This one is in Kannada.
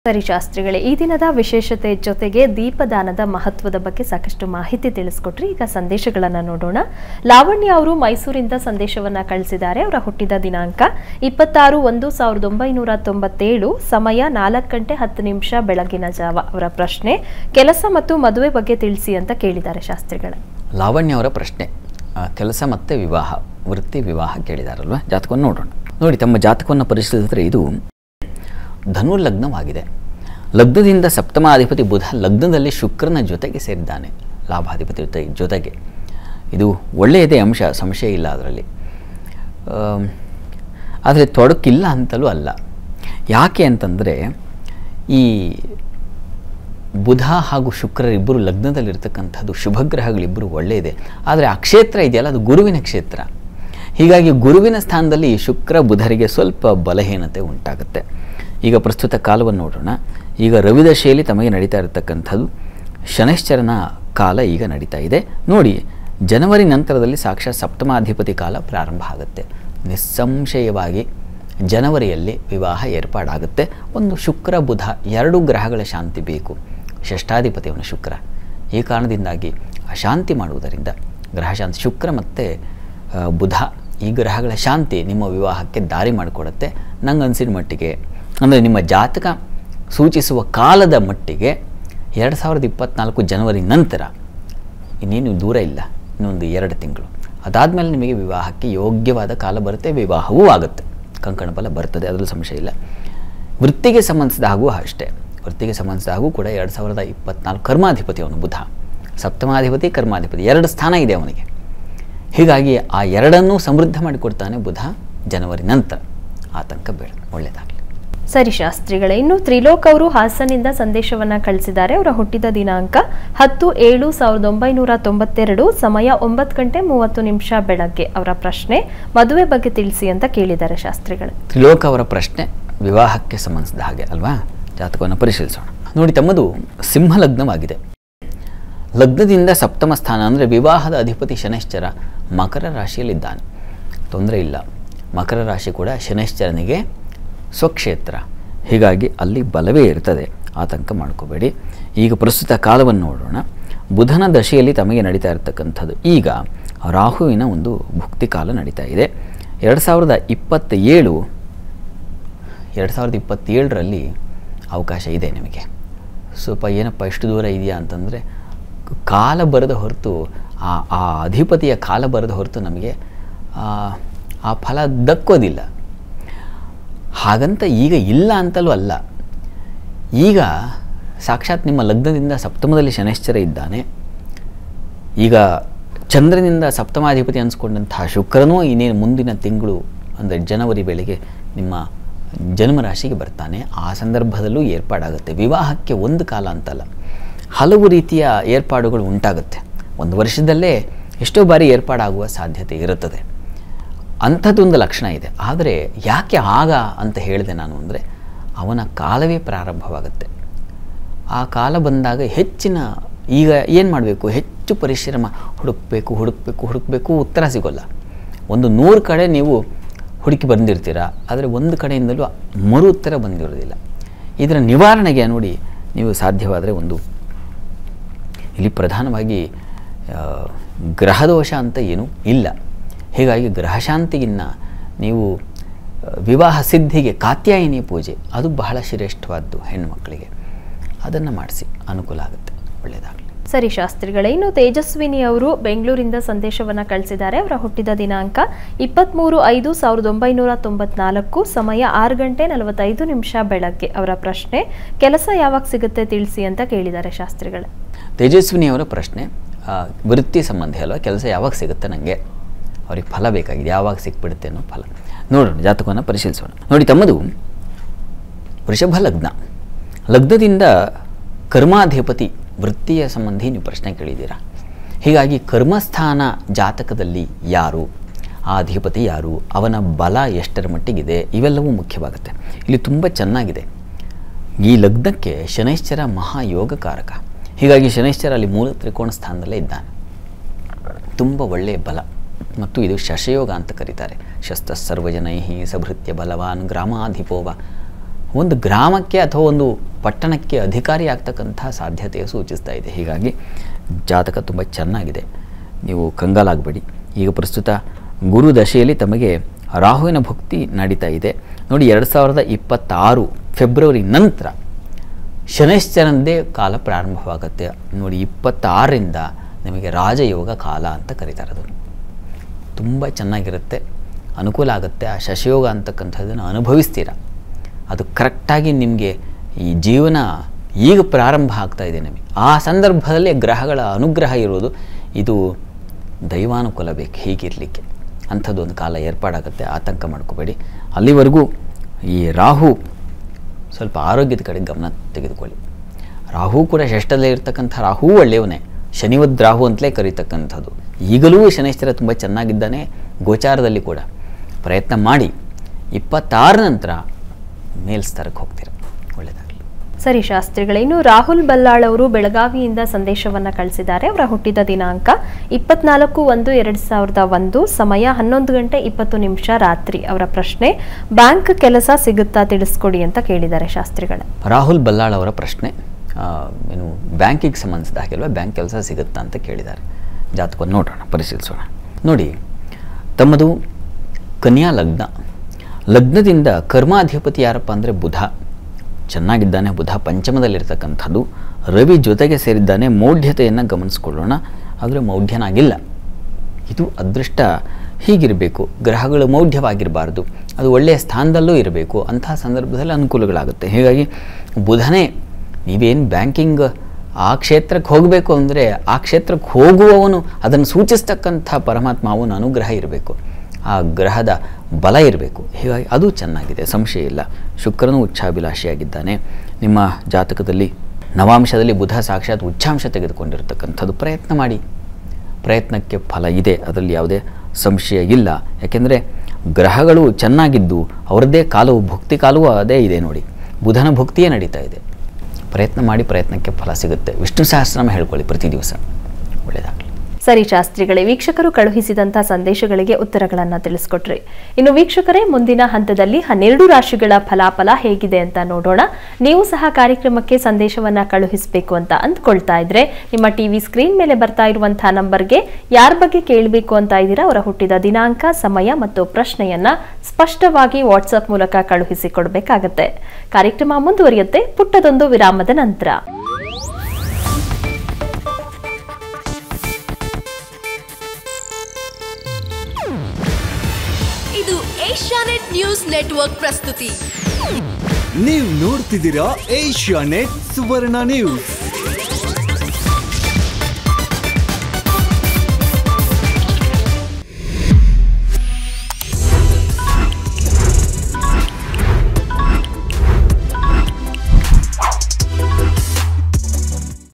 ಸರಿ ಶಾಸ್ತ್ರಿಗಳೇ ಈ ದಿನದ ವಿಶೇಷತೆ ಜೊತೆಗೆ ದೀಪದಾನದ ಮಹತ್ವದ ಬಗ್ಗೆ ಸಾಕಷ್ಟು ಮಾಹಿತಿ ತಿಳಿಸ್ಕೊಟ್ರಿ ಈಗ ಸಂದೇಶಗಳನ್ನ ನೋಡೋಣ ಲಾವಣ್ಯ ಅವರು ಮೈಸೂರಿಂದ ಸಂದೇಶವನ್ನ ಕಳಿಸಿದ್ದಾರೆ ಅವರ ಹುಟ್ಟಿದ ದಿನಾಂಕ ಇಪ್ಪತ್ತಾರು ಒಂದು ಸಾವಿರದ ಒಂಬೈನೂರ ತೊಂಬತ್ತೇಳು ಸಮಯ ನಾಲ್ಕು ಗಂಟೆ ಹತ್ತು ನಿಮಿಷ ಬೆಳಗಿನ ಜಾವ ಅವರ ಪ್ರಶ್ನೆ ಕೆಲಸ ಮತ್ತು ಮದುವೆ ಬಗ್ಗೆ ತಿಳಿಸಿ ಅಂತ ಕೇಳಿದ್ದಾರೆ ಶಾಸ್ತ್ರಿಗಳೇ ಲಾವಣ್ಯ ಅವರ ಪ್ರಶ್ನೆ ಆ, ಕೆಲಸ ಮತ್ತು ವಿವಾಹ ವೃತ್ತಿ ವಿವಾಹ ಕೇಳಿದಾರಲ್ವ ಜಾತಕವನ್ನು ನೋಡೋಣ ನೋಡಿ ತಮ್ಮ ಜಾತಕವನ್ನು ಪರಿಶೀಲಿಸಿದ್ರೆ ಇದು ಧನು ಲಗ್ನವಾಗಿದೆ ಲಗ್ನದಿಂದ ಸಪ್ತಮಾಧಿಪತಿ ಬುಧ ಲಗ್ನದಲ್ಲಿ ಶುಕ್ರನ ಜೊತೆಗೆ ಸೇರಿದ್ದಾನೆ ಲಾಭಾಧಿಪತಿ ಜೊತೆ ಜೊತೆಗೆ ಇದು ಒಳ್ಳೆಯದೇ ಅಂಶ ಸಂಶಯ ಇಲ್ಲ ಅದರಲ್ಲಿ ಆದರೆ ತೊಡಕಿಲ್ಲ ಅಂತಲೂ ಅಲ್ಲ ಯಾಕೆ ಅಂತಂದರೆ ಈ ಬುಧ ಹಾಗೂ ಶುಕ್ರರಿಬ್ಬರು ಲಗ್ನದಲ್ಲಿರ್ತಕ್ಕಂಥದ್ದು ಶುಭಗ್ರಹಗಳಿಬ್ಬರು ಒಳ್ಳೆಯದೇ ಆದರೆ ಆ ಕ್ಷೇತ್ರ ಇದೆಯಲ್ಲ ಅದು ಗುರುವಿನ ಕ್ಷೇತ್ರ ಹೀಗಾಗಿ ಗುರುವಿನ ಸ್ಥಾನದಲ್ಲಿ ಈ ಶುಕ್ರ ಬುಧರಿಗೆ ಸ್ವಲ್ಪ ಬಲಹೀನತೆ ಉಂಟಾಗುತ್ತೆ ಈಗ ಪ್ರಸ್ತುತ ಕಾಲವನ್ನು ನೋಡೋಣ ಈಗ ರವಿದಶೆಯಲ್ಲಿ ತಮಗೆ ನಡೀತಾ ಇರತಕ್ಕಂಥದ್ದು ಶನೈಶ್ಚರನ ಕಾಲ ಈಗ ನಡೀತಾ ಇದೆ ನೋಡಿ ಜನವರಿ ನಂತರದಲ್ಲಿ ಸಾಕ್ಷಾತ್ ಸಪ್ತಮಾಧಿಪತಿ ಕಾಲ ಪ್ರಾರಂಭ ಆಗುತ್ತೆ ನಿಸ್ಸಂಶಯವಾಗಿ ಜನವರಿಯಲ್ಲಿ ವಿವಾಹ ಏರ್ಪಾಡಾಗುತ್ತೆ ಒಂದು ಶುಕ್ರ ಬುಧ ಎರಡು ಗ್ರಹಗಳ ಶಾಂತಿ ಬೇಕು ಷಷ್ಠಾಧಿಪತಿಯವನ ಶುಕ್ರ ಈ ಕಾರಣದಿಂದಾಗಿ ಅಶಾಂತಿ ಮಾಡುವುದರಿಂದ ಗ್ರಹ ಶಾಂತಿ ಶುಕ್ರ ಮತ್ತು ಆ, ಬುಧ ಈ ಗ್ರಹಗಳ ಶಾಂತಿ ನಿಮ್ಮ ವಿವಾಹಕ್ಕೆ ದಾರಿ ಮಾಡಿಕೊಡುತ್ತೆ ನಂಗೆ ಅನಿಸಿದ ಮಟ್ಟಿಗೆ ಅಂದರೆ ನಿಮ್ಮ ಜಾತಕ ಸೂಚಿಸುವ ಕಾಲದ ಮಟ್ಟಿಗೆ ಎರಡು ಸಾವಿರದ ಇಪ್ಪತ್ತ್ನಾಲ್ಕು ಜನವರಿ ನಂತರ ಇನ್ನೇನು ದೂರ ಇಲ್ಲ ಇನ್ನೊಂದು ಎರಡು ತಿಂಗಳು ಅದಾದಮೇಲೆ ನಿಮಗೆ ವಿವಾಹಕ್ಕೆ ಯೋಗ್ಯವಾದ ಕಾಲ ಬರುತ್ತೆ ವಿವಾಹವೂ ಆಗುತ್ತೆ ಕಂಕಣ ಬಲ ಬರ್ತದೆ ಅದರಲ್ಲಿ ಸಂಶಯ ಇಲ್ಲ ವೃತ್ತಿಗೆ ಸಂಬಂಧಿಸಿದ ಹಾಗೂ ಅಷ್ಟೇ ವೃತ್ತಿಗೆ ಸಂಬಂಧಿಸಿದ ಹಾಗೂ ಕೂಡ ಎರಡು ಸಾವಿರದ ಇಪ್ಪತ್ನಾಲ್ಕು ಕರ್ಮಾಧಿಪತಿ ಅವನು ಬುಧ ಸಪ್ತಮಾಧಿಪತಿ ಕರ್ಮಾಧಿಪತಿ ಎರಡು ಸ್ಥಾನ ಇದೆ ಅವನಿಗೆ ಹೀಗಾಗಿ ಆ ಎರಡನ್ನೂ ಸಮೃದ್ಧ ಮಾಡಿಕೊಡ್ತಾನೆ ಬುಧ ಜನವರಿ ನಂತರ ಆತಂಕ ಬೇಡ ಒಳ್ಳೆಯದಾಗಲಿ ಸರಿ ಶಾಸ್ತ್ರಿಗಳೇ ಇನ್ನು ತ್ರಿಲೋಕ್ ಅವರು ಹಾಸನಿಂದ ಸಂದೇಶವನ್ನ ಕಳಿಸಿದ್ದಾರೆ ಅವರ ಹುಟ್ಟಿದ ದಿನಾಂಕ ಹತ್ತು ಏಳು ಸಾವಿರದ ಒಂಬೈನೂರ ತೊಂಬತ್ತೆರಡು ಸಮಯ ಒಂಬತ್ತು ಗಂಟೆ ಮೂವತ್ತು ನಿಮಿಷ ಬೆಳಗ್ಗೆ ಅವರ ಪ್ರಶ್ನೆ ಮದುವೆ ಬಗ್ಗೆ ತಿಳಿಸಿ ಅಂತ ಕೇಳಿದ್ದಾರೆ ಶಾಸ್ತ್ರಿಗಳೇ ತ್ರಿಲೋಕ ಅವರ ಪ್ರಶ್ನೆ ವಿವಾಹಕ್ಕೆ ಸಂಬಂಧಿಸಿದ ಹಾಗೆ ಅಲ್ವಾ ಜಾತಕವನ್ನು ಪರಿಶೀಲಿಸೋಣ ನೋಡಿ ತಮ್ಮದು ಸಿಂಹ ಲಗ್ನವಾಗಿದೆ ಲಗ್ನದಿಂದ ಸಪ್ತಮ ಸ್ಥಾನ ಅಂದರೆ ವಿವಾಹದ ಅಧಿಪತಿ ಶನೈಶ್ಚರ ಮಕರ ರಾಶಿಯಲ್ಲಿದ್ದಾನೆ ತೊಂದರೆ ಇಲ್ಲ ಮಕರ ರಾಶಿ ಕೂಡ ಶನೈಶ್ಚರನಿಗೆ ಸ್ವಕ್ಷೇತ್ರ ಹೀಗಾಗಿ ಅಲ್ಲಿ ಬಲವೇ ಇರ್ತದೆ ಆತಂಕ ಮಾಡ್ಕೋಬೇಡಿ ಈಗ ಪ್ರಸ್ತುತ ಕಾಲವನ್ನು ನೋಡೋಣ ಬುಧನ ದಶೆಯಲ್ಲಿ ತಮಗೆ ನಡೀತಾ ಇರತಕ್ಕಂಥದ್ದು ಈಗ ರಾಹುವಿನ ಒಂದು ಭುಕ್ತಿ ಕಾಲ ನಡೀತಾ ಇದೆ ಎರಡು ಸಾವಿರದ ಇಪ್ಪತ್ತ ಏಳು ಎರಡು ಸಾವಿರದ ಇಪ್ಪತ್ತೇಳರಲ್ಲಿ ಅವಕಾಶ ಇದೆ ನಿಮಗೆ ಸ್ವಲ್ಪ ಏನಪ್ಪ ಇಷ್ಟು ದೂರ ಇದೆಯಾ ಅಂತಂದರೆ ಕಾಲ ಬರದ ಹೊರತು ಆ ಆ ಅಧಿಪತಿಯ ಕಾಲ ಬರದ ಹೊರತು ನಮಗೆ ಆ, ಆ ಫಲ ದಕ್ಕೋದಿಲ್ಲ ಹಾಗಂತ ಈಗ ಇಲ್ಲ ಅಂತಲೂ ಅಲ್ಲ ಈಗ ಸಾಕ್ಷಾತ್ ನಿಮ್ಮ ಲಗ್ನದಿಂದ ಸಪ್ತಮದಲ್ಲಿ ಶನೈಶ್ಚರ ಇದ್ದಾನೆ ಈಗ ಚಂದ್ರನಿಂದ ಸಪ್ತಮಾಧಿಪತಿ ಅನಿಸ್ಕೊಂಡಂತಹ ಶುಕ್ರನೂ ಇನ್ನೇನು ಮುಂದಿನ ತಿಂಗಳು ಅಂದರೆ ಜನವರಿ ವೇಳೆಗೆ ನಿಮ್ಮ ಜನ್ಮರಾಶಿಗೆ ಬರ್ತಾನೆ ಆ ಸಂದರ್ಭದಲ್ಲೂ ಏರ್ಪಾಡಾಗುತ್ತೆ ವಿವಾಹಕ್ಕೆ ಒಂದು ಕಾಲ ಅಂತಲ್ಲ ಹಲವು ರೀತಿಯ ಏರ್ಪಾಡುಗಳು ಉಂಟಾಗುತ್ತೆ ಒಂದು ವರ್ಷದಲ್ಲೇ ಎಷ್ಟೋ ಬಾರಿ ಏರ್ಪಾಡಾಗುವ ಸಾಧ್ಯತೆ ಇರುತ್ತದೆ ಅಂಥದ್ದೊಂದು ಲಕ್ಷಣ ಇದೆ ಆದರೆ ಯಾಕೆ ಆಗ ಅಂತ ಹೇಳಿದೆ ನಾನು ಅಂದರೆ ಅವನ ಕಾಲವೇ ಪ್ರಾರಂಭವಾಗುತ್ತೆ ಆ ಕಾಲ ಬಂದಾಗ ಹೆಚ್ಚಿನ ಈಗ ಏನು ಮಾಡಬೇಕು ಹೆಚ್ಚು ಪರಿಶ್ರಮ ಹುಡುಕಬೇಕು ಹುಡುಕಬೇಕು ಹುಡುಕಬೇಕು ಉತ್ತರ ಸಿಗೋಲ್ಲ ಒಂದು ನೂರು ಕಡೆ ನೀವು ಹುಡುಕಿ ಬಂದಿರ್ತೀರ ಆದರೆ ಒಂದು ಕಡೆಯಿಂದಲೂ ಮರು ಉತ್ತರ ಬಂದಿರೋದಿಲ್ಲ ಇದರ ನಿವಾರಣೆಗೆ ನೋಡಿ ನೀವು ಸಾಧ್ಯವಾದರೆ ಒಂದು ಇಲ್ಲಿ ಪ್ರಧಾನವಾಗಿ ಆ, ಗ್ರಹದೋಷ ಅಂತ ಏನೂ ಇಲ್ಲ ಹೀಗಾಗಿ ಗ್ರಹಶಾಂತಿಗಿನ್ನ ನೀವು ಆ, ವಿವಾಹ ಸಿದ್ಧಿಗೆ ಕಾತ್ಯಾಯಿನಿ ಪೂಜೆ ಅದು ಬಹಳ ಶ್ರೇಷ್ಠವಾದ್ದು ಹೆಣ್ಣುಮಕ್ಕಳಿಗೆ ಅದನ್ನು ಮಾಡಿಸಿ ಅನುಕೂಲ ಆಗುತ್ತೆ ಒಳ್ಳೆಯದಾಗಲಿ ಸರಿ ಶಾಸ್ತ್ರಿಗಳೇ ಇನ್ನು ತೇಜಸ್ವಿನಿ ಅವರು ಬೆಂಗಳೂರಿಂದ ಸಂದೇಶವನ್ನ ಕಳಿಸಿದ್ದಾರೆ ಅವರ ಹುಟ್ಟಿದ ದಿನಾಂಕ ಇಪ್ಪತ್ತ್ಮೂರು ಐದು ಸಾವಿರದ ಒಂಬೈನೂರ ತೊಂಬತ್ನಾಲ್ಕು ಸಮಯ ಆರು ಗಂಟೆ ನಲವತ್ತೈದು ನಿಮಿಷ ಬೆಳಗ್ಗೆ ಅವರ ಪ್ರಶ್ನೆ ಕೆಲಸ ಯಾವಾಗ ಸಿಗುತ್ತೆ ತಿಳಿಸಿ ಅಂತ ಕೇಳಿದ್ದಾರೆ ಶಾಸ್ತ್ರಿಗಳೇ ತೇಜಸ್ವಿನಿಯವರ ಪ್ರಶ್ನೆ ಆ, ವೃತ್ತಿ ಸಂಬಂಧಿ ಅಲ್ವಾ ಕೆಲಸ ಯಾವಾಗ ಸಿಗುತ್ತೆ ನನಗೆ ಅವ್ರಿಗೆ ಫಲ ಬೇಕಾಗಿದೆ ಯಾವಾಗ ಸಿಕ್ಬಿಡುತ್ತೆ ಅನ್ನೋ ಫಲ ನೋಡೋಣ ಜಾತಕವನ್ನು ಪರಿಶೀಲಿಸೋಣ ನೋಡಿ ತಮ್ಮದು ವೃಷಭ ಲಗ್ನ ಲಗ್ನದಿಂದ ಕರ್ಮಾಧಿಪತಿ ವೃತ್ತಿಯ ಸಂಬಂಧಿ ನೀವು ಪ್ರಶ್ನೆ ಕೇಳಿದ್ದೀರಾ ಹೀಗಾಗಿ ಕರ್ಮಸ್ಥಾನ ಜಾತಕದಲ್ಲಿ ಯಾರು ಆ ಅಧಿಪತಿ ಯಾರು ಅವನ ಬಲ ಎಷ್ಟರ ಮಟ್ಟಿಗಿದೆ ಇವೆಲ್ಲವೂ ಮುಖ್ಯವಾಗುತ್ತೆ ಇಲ್ಲಿ ತುಂಬ ಚೆನ್ನಾಗಿದೆ ಈ ಲಗ್ನಕ್ಕೆ ಶನೈಶ್ಚರ ಮಹಾಯೋಗಕಾರಕ ಹೀಗಾಗಿ ಶನೈಶ್ಚರ ಅಲ್ಲಿ ಮೂಲ ತ್ರಿಕೋಣ ಸ್ಥಾನದಲ್ಲೇ ಇದ್ದಾನೆ ತುಂಬ ಒಳ್ಳೆಯ ಬಲ ಮತ್ತು ಇದು ಶಶಯೋಗ ಅಂತ ಕರೀತಾರೆ ಶಸ್ತ್ರ ಸರ್ವಜನೈ ಸಭೃತ್ಯ ಬಲವಾನ್ ಗ್ರಾಮಾಧಿಪೋವ ಒಂದು ಗ್ರಾಮಕ್ಕೆ ಅಥವಾ ಒಂದು ಪಟ್ಟಣಕ್ಕೆ ಅಧಿಕಾರಿ ಆಗ್ತಕ್ಕಂಥ ಸಾಧ್ಯತೆಯು ಸೂಚಿಸ್ತಾ ಇದೆ ಹೀಗಾಗಿ ಜಾತಕ ತುಂಬ ಚೆನ್ನಾಗಿದೆ ನೀವು ಕಂಗಾಲಾಗಬೇಡಿ ಈಗ ಪ್ರಸ್ತುತ ಗುರು ದಶೆಯಲ್ಲಿ ತಮಗೆ ರಾಹುವಿನ ಭಕ್ತಿ ನಡೀತಾ ಇದೆ ನೋಡಿ ಎರಡು ಸಾವಿರದ ಇಪ್ಪತ್ತಾರು ಫೆಬ್ರವರಿ ನಂತರ ಶನೈಶ್ಚರಂದೇ ಕಾಲ ಪ್ರಾರಂಭವಾಗುತ್ತೆ ನೋಡಿ ಇಪ್ಪತ್ತಾರರಿಂದ ನಿಮಗೆ ರಾಜಯೋಗ ಕಾಲ ಅಂತ ಕರೀತಾರೆ ಅದು ತುಂಬ ಚೆನ್ನಾಗಿರುತ್ತೆ ಅನುಕೂಲ ಆಗುತ್ತೆ ಆ ಶಶಯೋಗ ಅಂತಕ್ಕಂಥದ್ದನ್ನು ಅನುಭವಿಸ್ತೀರ ಅದು ಕರೆಕ್ಟಾಗಿ ನಿಮಗೆ ಈ ಜೀವನ ಈಗ ಪ್ರಾರಂಭ ಆಗ್ತಾ ಇದೆ ನಿಮಗೆ ಆ ಸಂದರ್ಭದಲ್ಲಿ ಗ್ರಹಗಳ ಅನುಗ್ರಹ ಇರೋದು ಇದು ದೈವಾನುಕೂಲ ಬೇಕು ಹೀಗಿರಲಿಕ್ಕೆ ಅಂಥದ್ದೊಂದು ಕಾಲ ಏರ್ಪಾಡಾಗುತ್ತೆ ಆತಂಕ ಮಾಡ್ಕೋಬೇಡಿ ಅಲ್ಲಿವರೆಗೂ ಈ ರಾಹು ಸ್ವಲ್ಪ ಆರೋಗ್ಯದ ಕಡೆ ಗಮನ ತೆಗೆದುಕೊಳ್ಳಿ ರಾಹು ಕೂಡ ಷಷ್ಠದಲ್ಲೇ ಇರ್ತಕ್ಕಂಥ ರಾಹು ಒಳ್ಳೆಯವನೇ ಶನಿವದ್ ರಾಹು ಅಂತಲೇ ಕರೀತಕ್ಕಂಥದ್ದು ಈಗಲೂ ಶನೈಶ್ಚರ ತುಂಬ ಚೆನ್ನಾಗಿದ್ದಾನೆ ಗೋಚಾರದಲ್ಲಿ ಕೂಡ ಪ್ರಯತ್ನ ಮಾಡಿ ಇಪ್ಪತ್ತಾರ ನಂತರ ಮೇಲ್ಸ್ತರಕ್ಕೆ ಹೋಗ್ತೀರ ಒಳ್ಳೆಯದಾಗಲಿ ಸರಿ ಶಾಸ್ತ್ರಿಗಳೇ ಇನ್ನು ರಾಹುಲ್ ಬಲ್ಲಾಳ್ ಅವರು ಬೆಳಗಾವಿಯಿಂದ ಸಂದೇಶವನ್ನ ಕಳಿಸಿದ್ದಾರೆ ಅವರ ಹುಟ್ಟಿದ ದಿನಾಂಕ ಇಪ್ಪತ್ನಾಲ್ಕು ಒಂದು ಎರಡ್ ಸಾವಿರದ ಒಂದು ಸಮಯ ಹನ್ನೊಂದು ಗಂಟೆ ಇಪ್ಪತ್ತು ನಿಮಿಷ ರಾತ್ರಿ ಅವರ ಪ್ರಶ್ನೆ ಬ್ಯಾಂಕ್ ಕೆಲಸ ಸಿಗುತ್ತಾ ತಿಳಿಸ್ಕೊಡಿ ಅಂತ ಕೇಳಿದ್ದಾರೆ ಶಾಸ್ತ್ರಿಗಳೇ ರಾಹುಲ್ ಬಲ್ಲಾಳ್ ಅವರ ಪ್ರಶ್ನೆ ಆ, ಏನು ಬ್ಯಾಂಕಿಗೆ ಸಂಬಂಧಿಸಿದ ಹಾಗೆಲ್ವ ಬ್ಯಾಂಕ್ ಕೆಲಸ ಸಿಗುತ್ತಾ ಅಂತ ಕೇಳಿದ್ದಾರೆ ಜಾತಕವನ್ನು ನೋಡೋಣ ಪರಿಶೀಲಿಸೋಣ ನೋಡಿ ತಮ್ಮದು ಕನ್ಯಾ ಲಗ್ನ ಲಗ್ನದಿಂದ ಕರ್ಮಾಧಿಪತಿ ಯಾರಪ್ಪ ಅಂದರೆ ಬುಧ ಚೆನ್ನಾಗಿದ್ದಾನೆ ಬುಧ ಪಂಚಮದಲ್ಲಿರ್ತಕ್ಕಂಥದ್ದು ರವಿ ಜೊತೆಗೆ ಸೇರಿದ್ದಾನೆ ಮೌಢ್ಯತೆಯನ್ನು ಗಮನಿಸ್ಕೊಳ್ಳೋಣ ಆದರೆ ಮೌಢ್ಯನಾಗಿಲ್ಲ ಇದು ಅದೃಷ್ಟ ಹೀಗಿರಬೇಕು ಗ್ರಹಗಳು ಮೌಢ್ಯವಾಗಿರಬಾರ್ದು ಅದು ಒಳ್ಳೆಯ ಸ್ಥಾನದಲ್ಲೂ ಇರಬೇಕು ಅಂತಹ ಸಂದರ್ಭದಲ್ಲಿ ಅನುಕೂಲಗಳಾಗುತ್ತೆ ಹೀಗಾಗಿ ಬುಧನೇ ನೀವೇನು ಬ್ಯಾಂಕಿಂಗ್ ಆ ಕ್ಷೇತ್ರಕ್ಕೆ ಹೋಗಬೇಕು ಅಂದರೆ ಆ ಕ್ಷೇತ್ರಕ್ಕೆ ಹೋಗುವವನು ಅದನ್ನು ಸೂಚಿಸ್ತಕ್ಕಂಥ ಪರಮಾತ್ಮ ಅವನ ಅನುಗ್ರಹ ಇರಬೇಕು ಆ ಗ್ರಹದ ಬಲ ಇರಬೇಕು ಹೀಗಾಗಿ ಅದು ಚೆನ್ನಾಗಿದೆ ಸಂಶಯ ಇಲ್ಲ ಶುಕ್ರನು ಉಚ್ಚಾಭಿಲಾಷಿಯಾಗಿದ್ದಾನೆ ನಿಮ್ಮ ಜಾತಕದಲ್ಲಿ ನವಾಂಶದಲ್ಲಿ ಬುಧ ಸಾಕ್ಷಾತ್ ಉಚ್ಚಾಂಶ ತೆಗೆದುಕೊಂಡಿರತಕ್ಕಂಥದ್ದು ಪ್ರಯತ್ನ ಮಾಡಿ ಪ್ರಯತ್ನಕ್ಕೆ ಫಲ ಇದೆ ಅದರಲ್ಲಿ ಯಾವುದೇ ಸಂಶಯ ಇಲ್ಲ ಯಾಕೆಂದರೆ ಗ್ರಹಗಳು ಚೆನ್ನಾಗಿದ್ದು ಅವರದ್ದೇ ಕಾಲವು ಭಕ್ತಿ ಕಾಲವೂ ಅದೇ ಇದೆ ನೋಡಿ ಬುಧನ ಭಕ್ತಿಯೇ ನಡೀತಾ ಇದೆ ಪ್ರಯತ್ನ ಮಾಡಿ ಪ್ರಯತ್ನಕ್ಕೆ ಫಲ ಸಿಗುತ್ತೆ ವಿಷ್ಣು ಸಹಸ್ರನಾಮ ಹೇಳ್ಕೊಳ್ಳಿ ಪ್ರತಿ ದಿವಸ ಒಳ್ಳೆಯದಾಗಲಿ ಸರಿ ಶಾಸ್ತ್ರಿಗಳೇ ವೀಕ್ಷಕರು ಕಳುಹಿಸಿದಂಥ ಸಂದೇಶಗಳಿಗೆ ಉತ್ತರಗಳನ್ನು ತಿಳಿಸ್ಕೊಟ್ರಿ ಇನ್ನು ವೀಕ್ಷಕರೇ ಮುಂದಿನ ಹಂತದಲ್ಲಿ ಹನ್ನೆರಡು ರಾಶಿಗಳ ಫಲಾಫಲ ಹೇಗಿದೆ ಅಂತ ನೋಡೋಣ ನೀವು ಸಹ ಕಾರ್ಯಕ್ರಮಕ್ಕೆ ಸಂದೇಶವನ್ನ ಕಳುಹಿಸಬೇಕು ಅಂತ ಅಂದ್ಕೊಳ್ತಾ ಇದ್ರೆ ನಿಮ್ಮ ಟಿವಿ ಸ್ಕ್ರೀನ್ ಮೇಲೆ ಬರ್ತಾ ಇರುವಂತಹ ನಂಬರ್ಗೆ ಯಾರ ಬಗ್ಗೆ ಕೇಳಬೇಕು ಅಂತ ಇದ್ದೀರಾ ಅವರ ಹುಟ್ಟಿದ ದಿನಾಂಕ ಸಮಯ ಮತ್ತು ಪ್ರಶ್ನೆಯನ್ನ ಸ್ಪಷ್ಟವಾಗಿ ವಾಟ್ಸಪ್ ಮೂಲಕ ಕಳುಹಿಸಿ ಕೊಡಬೇಕಾಗತ್ತೆ ಕಾರ್ಯಕ್ರಮ ಮುಂದುವರಿಯುತ್ತೆ ಪುಟ್ಟದೊಂದು ವಿರಾಮದ ನಂತರ ಇದು ಏಷ್ಯಾನೆಟ್ ನ್ಯೂಸ್ ನೆಟ್ವರ್ಕ್ ಪ್ರಸ್ತುತಿ ನೀವು ನೋಡ್ತಿದ್ದೀರಾ ಏಷ್ಯಾ ನೆಟ್ ಸುವರ್ಣ ನ್ಯೂಸ್